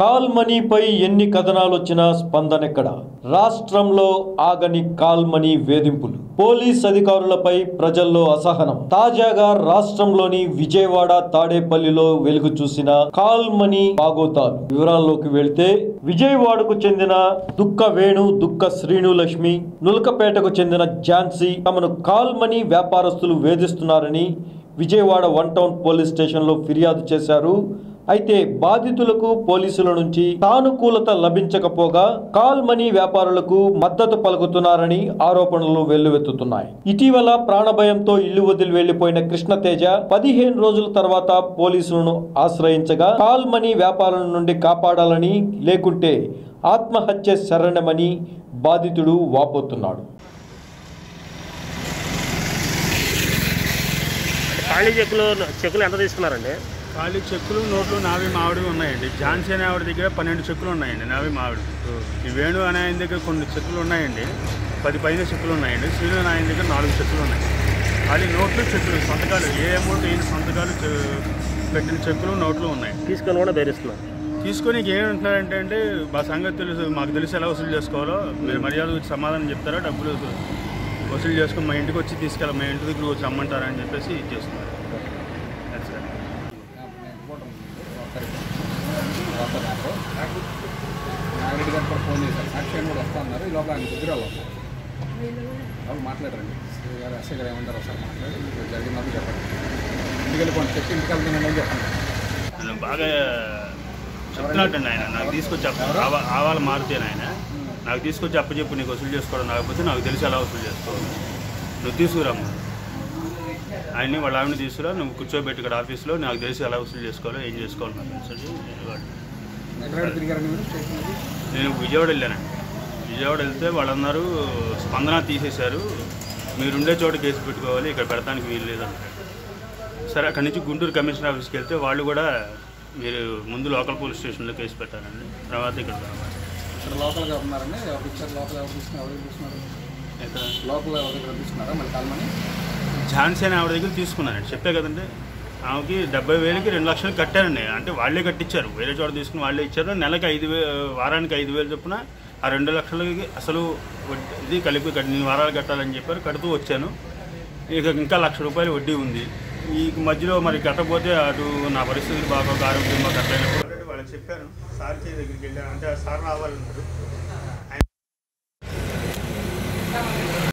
Call మనీపై ఎన్ని కథనాలు వచ్చినా స్పందనెక్కడ రాష్ట్రంలో ఆగని కాల్ మనీ వేధింపులు పోలీస్ అధికారులపై ప్రజల్లో అసహనం తాజాగా రాష్ట్రంలోని విజయవాడ తాడేపల్లిలో వెలుగు చూసిన కాల్ మనీ బాగోతాలు వివరాల్లోకి వెళ్తే విజయవాడకు చెందిన దుక్క వేణు దుక్క శ్రీను లక్ష్మి నులకపేటకు చెందిన ఝాన్సీ తమను కాల్ మనీ వ్యాపారస్తులు వేధిస్తున్నారని విజయవాడ వన్ టౌన్ పోలీస్ స్టేషన్లో ఫిర్యాదు చేశారు అయితే బాధితులకు పోలీసుల నుంచి సానుకూలత లభించకపోగా కాల్ మనీ వ్యాపారులకు మద్దతు పలుకుతున్నారని ఆరోపణలు వెల్లువెత్తుతున్నాయి ఇటీవల ప్రాణభయంతో ఇల్లు వదిలి వెళ్లిపోయిన కృష్ణతేజ పదిహేను రోజుల తర్వాత పోలీసులను ఆశ్రయించగా కాల్ మనీ వ్యాపారుల నుండి కాపాడాలని లేకుంటే ఆత్మహత్య శరణమని బాధితుడు వాపోతున్నాడు ఖాళీ చెక్కులు చెక్కులు ఎంత తీసుకున్నారండి ఖాళీ చెక్కులు నోట్లు నావి మామిడి ఉన్నాయండి ఝాన్సీ అనే ఆవిడ దగ్గర పన్నెండు చెక్కులు ఉన్నాయండి నావి మామిడి ఈ వేణు అనే ఆయన దగ్గర కొన్ని చెక్కులు ఉన్నాయండి పది పైన చెక్కులు ఉన్నాయండి శ్రీను అనే ఆయన దగ్గర నాలుగు చెక్కులు ఉన్నాయి ఖాళీ నోట్లు చెక్కులు సంతకాలు ఏ అమౌంట్ అయిన సంతకాలు చె- పెట్టిన చెక్కులు నోట్లు ఉన్నాయి తీసుకొని కూడా బెదిరిస్తున్నారు తీసుకొని ఏమంటున్నారంటే అంటే మా సంగతి తెలుసు మాకు తెలిసి ఎలా వసూలు చేసుకోవాలో మీరు మర్యాద వచ్చి సమాధానం చెప్తారా డబ్బులు వసూలు చేసుకొని మా ఇంటికి వచ్చి తీసుకెళ్ళ మా ఇంటి దగ్గర వచ్చి అమ్మంటారా అని చెప్పేసి ఇది చేస్తున్నారు That's it. నాగరెడ్డి గారు కూడా ఫోన్ చేశారు సాక్షి కూడా వస్తా అన్నారు ఈ లోపల ఆయన దగ్గర వాళ్ళు వాళ్ళు మాట్లాడరండి ఎస్ఐ గారు ఎస్ఐ గారు ఏమంటారు ఒకసారి మాట్లాడి ఇక్కడ జరిగిందని చెప్పండి ఇంటికి వెళ్ళిపోండి చెప్పి ఇంటికి వెళ్తున్నాను అని చెప్పండి నేను బాగా చెప్తున్నట్టండి ఆయన నాకు తీసుకొచ్చి అప్ప ఆవా- ఆవాలు మారుతే ఆయన నాకు తీసుకొచ్చి అప్పచెప్పు నీకు వసూలు చేసుకోవడం కాకపోతే నాకు తెలిసి ఎలా వసూలు చేసుకోవాలి నువ్వు తీసుకురాము ఆయన్ని వాళ్ళ ఆవిడని తీసుకురా నువ్వు కూర్చోబెట్టి ఇక్కడ ఆఫీస్లో నాకు తెలిసి ఎలా వసూలు చేసుకోవాలో ఏం చేసుకోవాలి నాకు తెలిసి వాడు ఎక్కడ తిరిగారండి మీరు స్టేషన్కి నేను విజయవాడ వెళ్ళానండి విజయవాడ వెళ్తే వాళ్ళు అన్నారు స్పందన తీసేశారు మీరుండే చోట కేసు పెట్టుకోవాలి ఇక్కడ పెడతానికి వీలు లేదన్నారు సరే అక్కడి నుంచి గుంటూరు కమిషనర్ ఆఫీస్కి వెళ్తే వాళ్ళు కూడా మీరు ముందు లోకల్ పోలీస్ స్టేషన్లో కేసు పెట్టారండి తర్వాత ఇక్కడ రావాలి ఇక్కడ లోకల్గా ఉన్నారండి ఎవరు ఇచ్చారు లోకల్ ఎవరు తీసుకున్నారు ఎవరు తీసుకున్నారు ఇక్కడ లోకల్ ఎవరి దగ్గర తీసుకున్నారా మళ్ళీ కాల్మని ఝాన్సీ అని ఆవిడ దగ్గర తీసుకున్నానండి చెప్పే కదండి ఆమెకి డెబ్బై వేలకి రెండు లక్షలు కట్టారండి అంటే వాళ్ళే కట్టించారు వేరే చోట తీసుకుని వాళ్ళే ఇచ్చారు నెలకి ఐదు వే వారానికి ఐదు వేలు చొప్పున ఆ రెండు లక్షలకి అసలు వడ్డీ- ఇది కలిపి కట్టి నేను వారాలు కట్టాలని చెప్పారు కడుతూ వచ్చాను ఇక ఇంకా లక్ష రూపాయలు వడ్డీ ఉంది ఈ మధ్యలో మరి కట్టకపోతే అటు నా పరిస్థితులు బాగా ఆరోగ్యం బాగా కట్టలేనప్పుడు వాళ్ళకి చెప్పాను సార్ దగ్గరికి వెళ్ళాను అంటే సార్ రావాలన్నారు